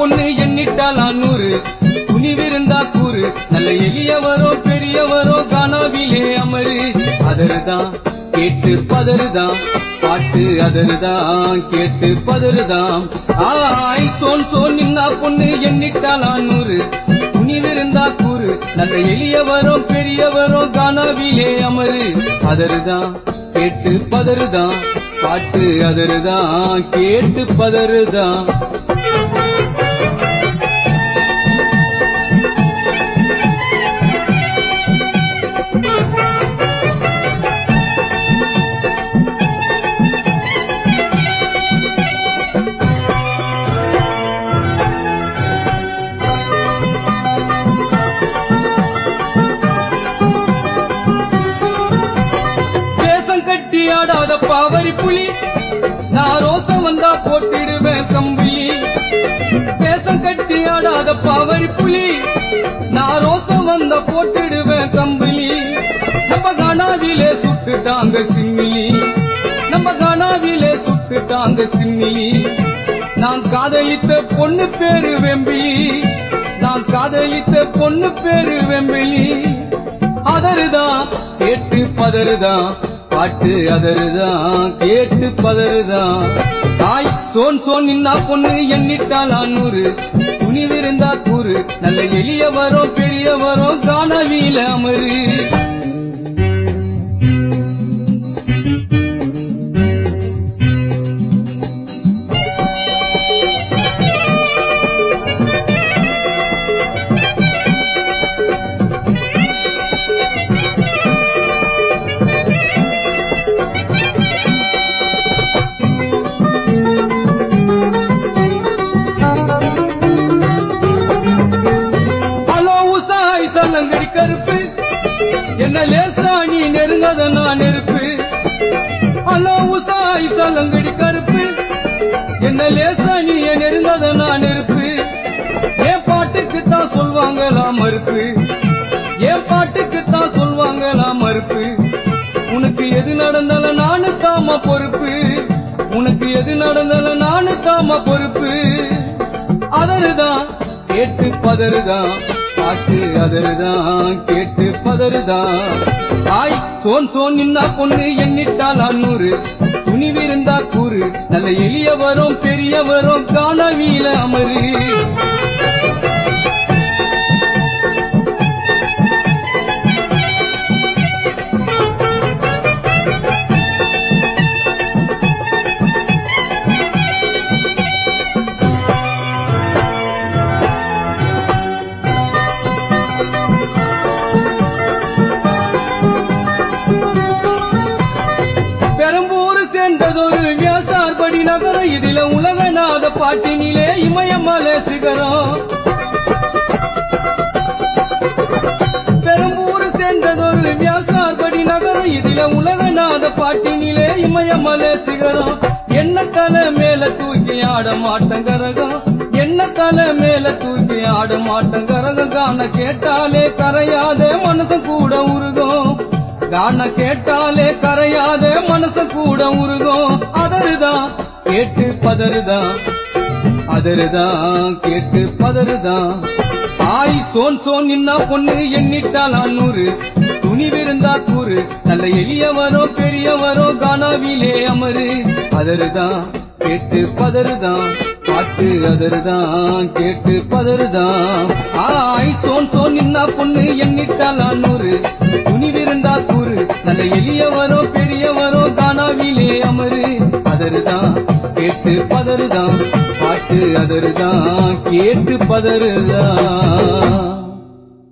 பொண்ணு எண்ணிட்டால் நூறு துணிவிருந்தா கூறு நல்ல எளியவரோ பெரியவரோ கனவிலே அமரு அதருதான் கேட்டு பதறுதான் பாட்டு அதருதான் கேட்டு பதறுதான் ஆய் சோன் சோன் நின்னா பொண்ணு எண்ணிட்டால் நூறு துணிவிருந்தா கூறு நல்ல எளியவரோ பெரியவரோ கனவிலே அமரு அதருதான் கேட்டு பதறுதான் பாட்டு அதருதான் கேட்டு பதறுதான் வேஷம் கட்டி ஆடாத பாவரி புலி நான் ரோசம் வந்தா போட்டிடுவேன் கம்பிளி வேஷம் கட்டி ஆடாத பாவரி புலி நான் ரோசம் வந்தா போட்டிடுவேன் கம்பிளி நம்ம கானாவிலே சுட்டுட்டாங்க சிம்மிலி நம்ம கானாவிலே சுட்டுட்டாங்க சிம்மிலி நான் காதலித்த பொண்ணு பேரு வெம்பிலி நான் காதலித்த பொண்ணு பேரு வெம்பிலி அதருதான் கேட்டு பதறுதான் பாட்டு அதருதான் கேட்டு பதறுதான் தாய் சோன் சோன் நின்னா பொண்ணு எண்ணிட்டால் நூறு துணிவிருந்தா கூறு நல்ல எளியவரோ பெரியவரோ காணவியில அமரு ஹலோ உசாய் சல்லங்கடி கருப்பு என்ன லேசா நீ நெருங்காத நான் நெருப்பு ஹலோ உசாய் சல்லங்கடி கருப்பு என்ன லேசா நீ நெருங்காத நான் நெருப்பு என் பாட்டுக்கு தான் சொல்வாங்களாம் மறுப்பு என் பாட்டுக்கு தான் சொல்வாங்களாம் மறுப்பு உனக்கு எது நடந்தாலும் நானு தாம பொறுப்பு உனக்கு எது நடந்தாலும் நானு தாம பொறுப்பு அதருதான் கேட்டு பதறுதான் பாட்டு அதருதான் கேட்டு பதறுதான் தாய் சோன் சோன் நின்னா பொண்ணு எண்ணிட்டால் நூறு துணிவிருந்தா கூறு நல்ல எளியவரும் பெரியவரும் காணவியில அமரு பெரம்பூர் சேர்ந்ததொரு வியாசார்படி நகரம் இதில உலகநாத பாட்டினிலே இமயமலை சிகரம் பெரம்பூர் சேர்ந்ததொரு வியாசார்படி நகரம் இதில உலகநாத பாட்டினிலே இமயமலை சிகரம் என்ன தலை மேல தூக்கி ஆட மாட்டேன் கரகம் என்ன தலை மேல தூக்கி ஆட மாட்டேன் கரகம் காண கேட்டாலே கரையாத மனசு கூட உருகும் காண கேட்டாலே கரையாத மனசு கூட உருகும் அதருதான் கேட்டு பதறுதான் அதருதான் கேட்டு பதறுதான் ஆய் சோன் சோன் நின்னா பொண்ணு எண்ணிட்டால் நூறு துணிவிருந்தா கூறு நல்ல எளியவரோ பெரியவரோ கானாவிலே அமரு அதருதான் கேட்டு பதறுதான் பாட்டு அதருதான் கேட்டு பதறுதான் ஆய் சோன் சோன் நின்னா பொண்ணு எண்ணிட்டால் நூறு துணிவிருந்தா கூறு நல்ல எளியவரோ பெரியவரோ கானாவிலே அமரு அதருதான் கேட்டு பதறுதான் பாட்டு அதருதான் கேட்டு பதறுதான்